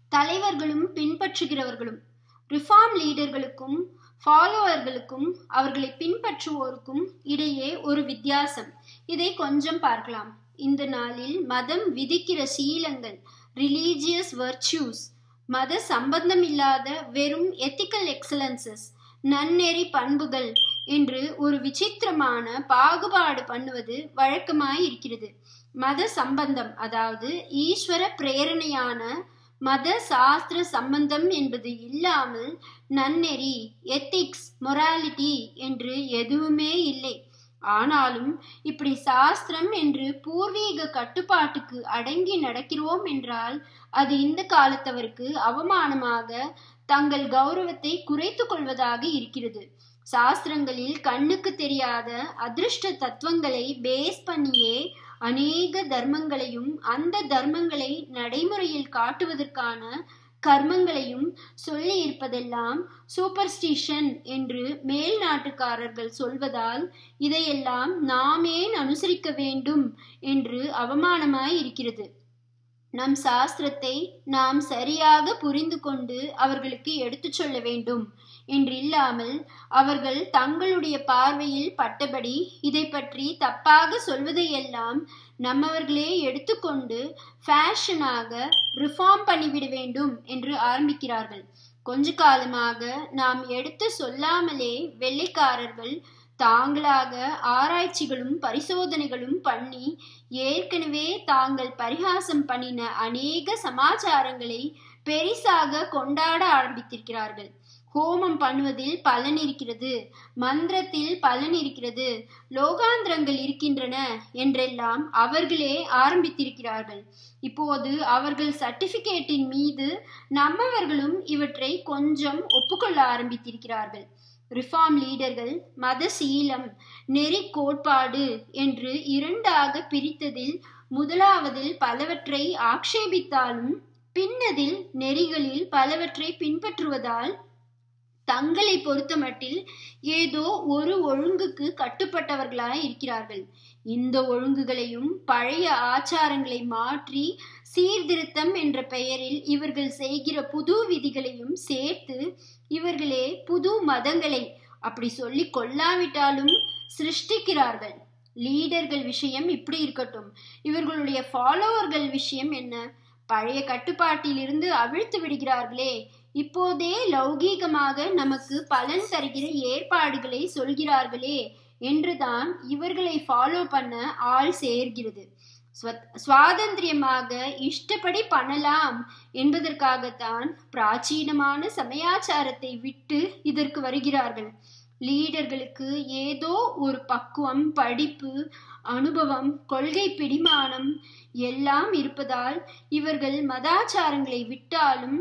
தலைவர்களும் பின்பற்றுகிறவர்களும் ரிஃபார்ம் லீடர்களுக்கும் ஃபாலோவர்களுக்கும் அவர்களை பின்பற்றுவோருக்கும் இடையே ஒரு வித்தியாசம் இதை கொஞ்சம் பார்க்கலாம் இந்த நாளில் மதம் விதிக்கிற சீலங்கள் ரிலீஜியஸ் வர்ச்சியூஸ் மத சம்பந்தமில்லாத வெறும் எத்திக்கல் எக்ஸலன்சஸ் நன்னெறி பண்புகள் என்று ஒரு விசித்திரமான பாகுபாடு பண்ணுவது வழக்கமாய் இருக்கிறது மத சம்பந்தம் அதாவது ஈஸ்வர பிரேரணையான மத சாஸ்திர சம்பந்தம் என்பது இல்லாமல் நன்னெறி எத்திக்ஸ் மொராலிட்டி என்று எதுவுமே இல்லை ஆனாலும் இப்படி சாஸ்திரம் என்று பூர்வீக கட்டுப்பாட்டுக்கு அடங்கி நடக்கிறோம் என்றால் அது இந்த காலத்தவருக்கு அவமானமாக தங்கள் கௌரவத்தை குறைத்து கொள்வதாக இருக்கிறது சாஸ்திரங்களில் கண்ணுக்கு தெரியாத அதிர்ஷ்ட தத்துவங்களை பேஸ் பண்ணியே அநேக தர்மங்களையும் அந்த தர்மங்களை நடைமுறையில் காட்டுவதற்கான கர்மங்களையும் சொல்லி இருப்பதெல்லாம் சூப்பர்ஸ்டிஷன் என்று மேல் நாட்டுக்காரர்கள் சொல்வதால் இதையெல்லாம் நாமேன் அனுசரிக்க வேண்டும் என்று அவமானமாய் இருக்கிறது நம் சாஸ்திரத்தை நாம் சரியாக புரிந்து கொண்டு அவர்களுக்கு எடுத்துச் சொல்ல வேண்டும் என்றில்லாமல் அவர்கள் தங்களுடைய பார்வையில் பட்டபடி இதை பற்றி தப்பாக சொல்வதையெல்லாம் நம்மவர்களே எடுத்துக்கொண்டு ஃபேஷனாக ரிஃபார்ம் பண்ணிவிட வேண்டும் என்று ஆரம்பிக்கிறார்கள் கொஞ்ச காலமாக நாம் எடுத்து சொல்லாமலே வெள்ளைக்காரர்கள் தாங்களாக ஆராய்ச்சிகளும் பரிசோதனைகளும் பண்ணி ஏற்கனவே தாங்கள் பரிகாசம் பண்ணின அநேக சமாச்சாரங்களை பெரிசாக கொண்டாட ஆரம்பித்திருக்கிறார்கள் ஹோமம் பண்ணுவதில் பலன் இருக்கிறது மந்திரத்தில் பலன் இருக்கிறது லோகாந்திரங்கள் இருக்கின்றன என்றெல்லாம் அவர்களே ஆரம்பித்திருக்கிறார்கள் இப்போது அவர்கள் சர்டிபிகேட்டின் மீது நம்மவர்களும் இவற்றை கொஞ்சம் ஒப்புக்கொள்ள ஆரம்பித்திருக்கிறார்கள் ரிஃபார்ம் லீடர்கள் மத சீலம் நெறி கோட்பாடு என்று இரண்டாக பிரித்ததில் முதலாவதில் பலவற்றை ஆக்ஷேபித்தாலும் பின்னதில் நெறிகளில் பலவற்றை பின்பற்றுவதால் தங்களை பொறுத்தமட்டில் ஏதோ ஒரு ஒழுங்குக்கு கட்டுப்பட்டவர்களாய் இருக்கிறார்கள் இந்த ஒழுங்குகளையும் பழைய ஆச்சாரங்களை மாற்றி சீர்திருத்தம் என்ற பெயரில் இவர்கள் செய்கிற புது விதிகளையும் சேர்த்து இவர்களே புது மதங்களை அப்படி சொல்லி கொள்ளாவிட்டாலும் சிருஷ்டிக்கிறார்கள் லீடர்கள் விஷயம் இப்படி இருக்கட்டும் இவர்களுடைய ஃபாலோவர்கள் விஷயம் என்ன பழைய கட்டுப்பாட்டிலிருந்து அவிழ்த்து விடுகிறார்களே இப்போதே லௌகீகமாக நமக்கு பலன் தருகிற ஏற்பாடுகளை சொல்கிறார்களே என்றுதான் இவர்களை ஃபாலோ பண்ண ஆள் சேர்கிறது சுவாதந்திரியமாக இஷ்டப்படி பண்ணலாம் என்பதற்காகத்தான் பிராச்சீனமான சமயாச்சாரத்தை விட்டு இதற்கு வருகிறார்கள் லீடர்களுக்கு ஏதோ ஒரு பக்குவம் படிப்பு அனுபவம் கொள்கை பிடிமானம் எல்லாம் இருப்பதால் இவர்கள் மதாச்சாரங்களை விட்டாலும்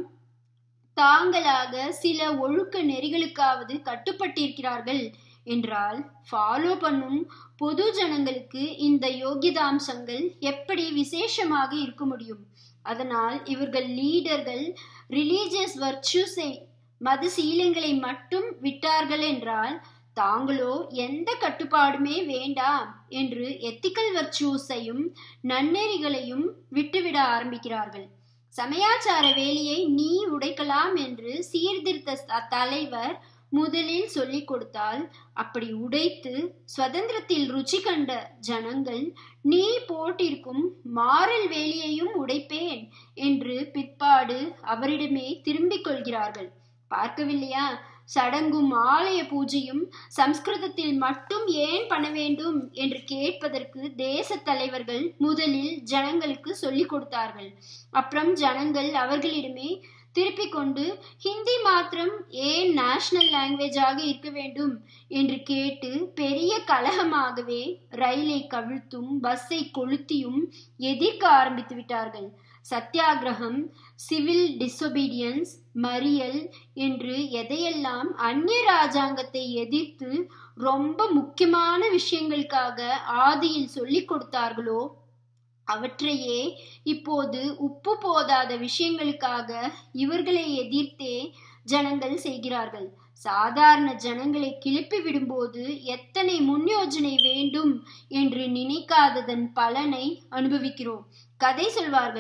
தாங்களாக சில ஒழுக்க நெறிகளுக்காவது கட்டுப்பட்டிருக்கிறார்கள் என்றால் ஃபாலோ பண்ணும் பொது ஜனங்களுக்கு இந்த யோகிதாம்சங்கள் எப்படி விசேஷமாக இருக்க முடியும் அதனால் இவர்கள் லீடர்கள் ரிலீஜியஸ் வர்ச்சுஸை மத சீலங்களை மட்டும் விட்டார்கள் என்றால் தாங்களோ எந்த கட்டுப்பாடுமே வேண்டாம் என்று எத்திக்கல் வர்ச்சூஸையும் நன்னெறிகளையும் விட்டுவிட ஆரம்பிக்கிறார்கள் சமயாச்சார வேலையை நீ உடைக்கலாம் என்று சீர்திருத்த தலைவர் முதலில் சொல்லிக் கொடுத்தால் அப்படி உடைத்து சுதந்திரத்தில் ருச்சி கண்ட ஜனங்கள் நீ போட்டிருக்கும் மாறல் வேலையையும் உடைப்பேன் என்று பிற்பாடு அவரிடமே திரும்பிக் கொள்கிறார்கள் பார்க்கவில்லையா சடங்கும் ஆலய பூஜையும் சம்ஸ்கிருதத்தில் மட்டும் ஏன் பண்ண வேண்டும் என்று கேட்பதற்கு தேச தலைவர்கள் முதலில் ஜனங்களுக்கு சொல்லிக் கொடுத்தார்கள் அப்புறம் ஜனங்கள் அவர்களிடமே திருப்பிக் கொண்டு ஹிந்தி மாத்திரம் ஏன் நேஷனல் லாங்குவேஜாக இருக்க வேண்டும் என்று கேட்டு பெரிய கலகமாகவே ரயிலை கவிழ்த்தும் பஸ்ஸை கொளுத்தியும் எதிர்க்க ஆரம்பித்து விட்டார்கள் சத்தியாகிரகம் சிவில் டிசொபீடியன்ஸ் மறியல் என்று எதையெல்லாம் அந்நிய ராஜாங்கத்தை எதிர்த்து ரொம்ப முக்கியமான விஷயங்களுக்காக ஆதியில் சொல்லிக் கொடுத்தார்களோ அவற்றையே இப்போது உப்பு போதாத விஷயங்களுக்காக இவர்களை எதிர்த்தே ஜனங்கள் செய்கிறார்கள் சாதாரண ஜனங்களை கிளப்பி விடும்போது எத்தனை முன்யோஜனை வேண்டும் என்று நினைக்காததன் பலனை அனுபவிக்கிறோம் கதை சொல்வார்கள்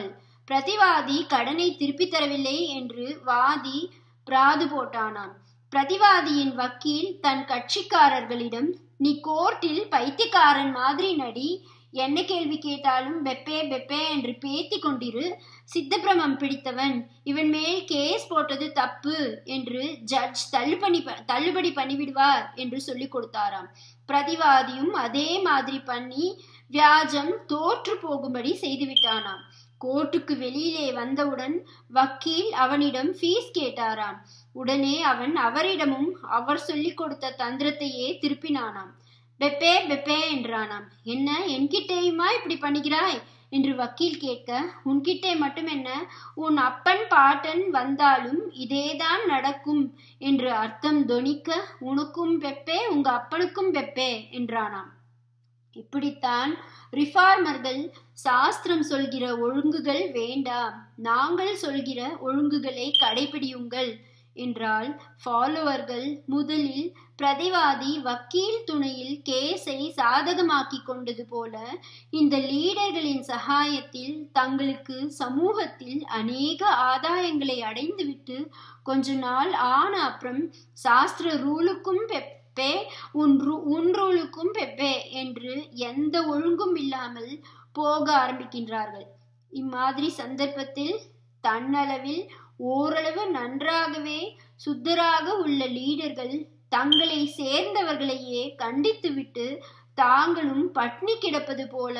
பிரதிவாதி கடனை திருப்பித் தரவில்லை என்று வாதி பிராது போட்டானாம் பிரதிவாதியின் வக்கீல் தன் கட்சிக்காரர்களிடம் நீ கோர்ட்டில் பைத்தியக்காரன் மாதிரி நடி என்ன கேள்வி கேட்டாலும் பெப்பே பெப்பே என்று பேத்தி கொண்டிரு சித்தப்பிரமம் பிடித்தவன் இவன் மேல் கேஸ் போட்டது தப்பு என்று ஜட்ஜ் தள்ளுபடி தள்ளுபடி பண்ணிவிடுவார் என்று சொல்லி கொடுத்தாராம் பிரதிவாதியும் அதே மாதிரி பண்ணி வியாஜம் தோற்று போகும்படி செய்துவிட்டானாம் கோர்ட்டுக்கு வெளியிலே வந்தவுடன் வக்கீல் அவனிடம் ஃபீஸ் கேட்டாராம் உடனே அவன் அவரிடமும் அவர் சொல்லிக் கொடுத்த தந்திரத்தையே திருப்பினானாம் பெப்பே பெப்பே என்றானாம் என்ன என்கிட்டேயுமா இப்படி பண்ணுகிறாய் என்று வக்கீல் கேட்க உன்கிட்டே மட்டும் என்ன உன் அப்பன் பாட்டன் வந்தாலும் இதேதான் நடக்கும் என்று அர்த்தம் தொனிக்க உனக்கும் பெப்பே உங்க அப்பனுக்கும் பெப்பே என்றானாம் இப்படித்தான் ரிஃபார்மர்கள் சாஸ்திரம் சொல்கிற ஒழுங்குகள் வேண்டாம் நாங்கள் சொல்கிற ஒழுங்குகளை கடைபிடியுங்கள் என்றால் ஃபாலோவர்கள் முதலில் பிரதிவாதி வக்கீல் துணையில் கேஸை சாதகமாக்கி கொண்டது போல இந்த லீடர்களின் சகாயத்தில் தங்களுக்கு சமூகத்தில் அநேக ஆதாயங்களை அடைந்துவிட்டு கொஞ்ச நாள் ஆன அப்புறம் சாஸ்திர ரூலுக்கும் பெப்பே உன் உன் ரூலுக்கும் பெப்பே என்று எந்த ஒழுங்கும் இல்லாமல் போக ஆரம்பிக்கின்றார்கள் இம்மாதிரி சந்தர்ப்பத்தில் தன்னளவில் ஓரளவு நன்றாகவே சுத்தராக உள்ள லீடர்கள் தங்களை சேர்ந்தவர்களையே கண்டித்துவிட்டு தாங்களும் பட்னி கிடப்பது போல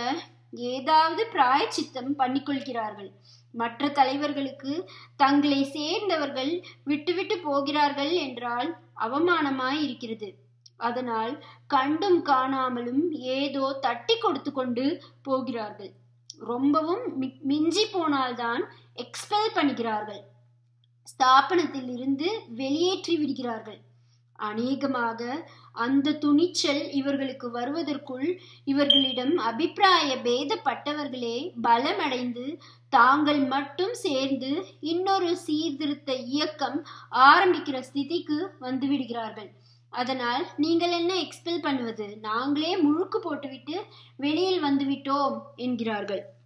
ஏதாவது பிராயச்சித்தம் பண்ணிக்கொள்கிறார்கள் மற்ற தலைவர்களுக்கு தங்களை சேர்ந்தவர்கள் விட்டுவிட்டு போகிறார்கள் என்றால் அவமானமாய் இருக்கிறது அதனால் கண்டும் காணாமலும் ஏதோ தட்டி கொடுத்து கொண்டு போகிறார்கள் ரொம்பவும் மிஞ்சி போனால்தான் எக்ஸ்பெல் பண்ணுகிறார்கள் ஸ்தாபனத்தில் இருந்து வெளியேற்றி விடுகிறார்கள் அநேகமாக அந்த துணிச்சல் இவர்களுக்கு வருவதற்குள் இவர்களிடம் அபிப்பிராய பேதப்பட்டவர்களே பலமடைந்து தாங்கள் மட்டும் சேர்ந்து இன்னொரு சீர்திருத்த இயக்கம் ஆரம்பிக்கிற ஸ்திதிக்கு வந்துவிடுகிறார்கள் அதனால் நீங்கள் என்ன எக்ஸ்பெல் பண்ணுவது நாங்களே முழுக்கு போட்டுவிட்டு வெளியில் வந்துவிட்டோம் என்கிறார்கள்